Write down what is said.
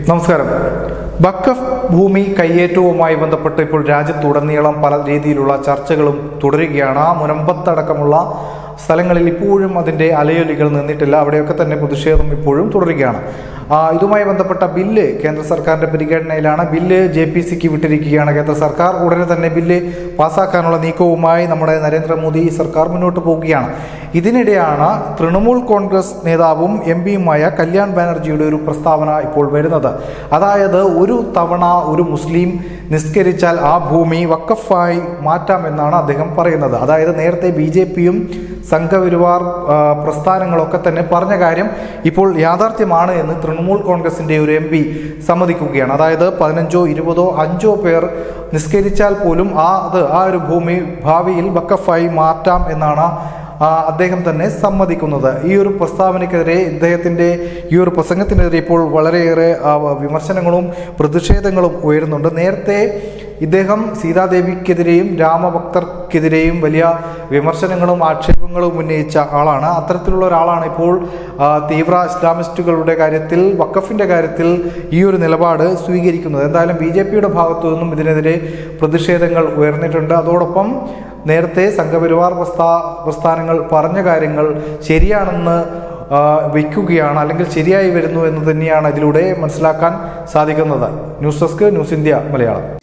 നമസ്കാരം വഖഫ് ഭൂമി കയ്യേറ്റവുമായി ബന്ധപ്പെട്ട് ഇപ്പോൾ രാജ്യത്തുടനീളം പല രീതിയിലുള്ള ചർച്ചകളും തുടരുകയാണ് ആ മുനമ്പത്തടക്കമുള്ള സ്ഥലങ്ങളിൽ ഇപ്പോഴും അതിൻ്റെ അലയൊലികൾ നിന്നിട്ടില്ല അവിടെയൊക്കെ തന്നെ പ്രതിഷേധം ഇപ്പോഴും തുടരുകയാണ് ആ, ഇതുമായി ബന്ധപ്പെട്ട ബില്ല് കേന്ദ്ര സർക്കാരിന്റെ പരിഗണനയിലാണ് ബില്ല് ജെ പി സിക്ക് വിട്ടിരിക്കുകയാണ് കേന്ദ്ര സർക്കാർ ഉടനെ തന്നെ ബില്ല് പാസ്സാക്കാനുള്ള നീക്കവുമായി നമ്മുടെ നരേന്ദ്രമോദി സർക്കാർ മുന്നോട്ട് പോവുകയാണ് ഇതിനിടെയാണ് തൃണമൂൽ കോൺഗ്രസ് നേതാവും എം പിയുമായ കല്യാൺ ബാനർജിയുടെ ഒരു പ്രസ്താവന ഇപ്പോൾ വരുന്നത് അതായത് ഒരു തവണ ഒരു മുസ്ലിം നിസ്കരിച്ചാൽ ആ ഭൂമി വക്കഫായി മാറ്റാമെന്നാണ് അദ്ദേഹം പറയുന്നത് അതായത് നേരത്തെ ബി ജെ പിയും സംഘപരിവാർ ആ, പ്രസ്ഥാനങ്ങളൊക്കെ തന്നെ പറഞ്ഞ കാര്യം ഇപ്പോൾ യാഥാർത്ഥ്യമാണ് എന്ന് തൃണമൂൽ കോൺഗ്രസിന്റെ ഒരു എം പി സമ്മതിക്കുകയാണ് അതായത് പതിനഞ്ചോ ഇരുപതോ അഞ്ചോ പേർ നിസ്കരിച്ചാൽ പോലും ആ അത് ആ ഒരു ഭൂമി ഭാവിയിൽ വക്കഫായി മാറ്റാം എന്നാണ് ആ, അദ്ദേഹം തന്നെ സമ്മതിക്കുന്നത് ഈ ഒരു പ്രസ്താവനയ്ക്കെതിരെ ഇദ്ദേഹത്തിൻ്റെ ഈ ഒരു പ്രസംഗത്തിനെതിരെ ഇപ്പോൾ വളരെയേറെ ആ, വിമർശനങ്ങളും പ്രതിഷേധങ്ങളും ഉയരുന്നുണ്ട് നേരത്തെ ഇദ്ദേഹം സീതാദേവിക്കെതിരെയും രാമഭക്തർക്കെതിരെയും വലിയ വിമർശനങ്ങളും ആക്ഷേപങ്ങളും ഉന്നയിച്ച ആളാണ് അത്തരത്തിലുള്ള ഒരാളാണ് ഇപ്പോൾ ആ, തീവ്ര ഇസ്ലാമിസ്റ്റുകളുടെ കാര്യത്തിൽ വക്കഫിൻ്റെ കാര്യത്തിൽ ഈ ഒരു നിലപാട് സ്വീകരിക്കുന്നത് എന്തായാലും ബി ജെ പിയുടെ ഭാഗത്തു നിന്നും ഇതിനെതിരെ പ്രതിഷേധങ്ങൾ ഉയർന്നിട്ടുണ്ട് അതോടൊപ്പം നേരത്തെ സംഘപരിവാർ പ്രസ്ഥാ പ്രസ്ഥാനങ്ങൾ പറഞ്ഞ കാര്യങ്ങൾ ശരിയാണെന്ന് ആ, വയ്ക്കുകയാണ് അല്ലെങ്കിൽ ശരിയായി വരുന്നു എന്ന് തന്നെയാണ് ഇതിലൂടെ മനസ്സിലാക്കാൻ സാധിക്കുന്നത് news desk news India Malayalam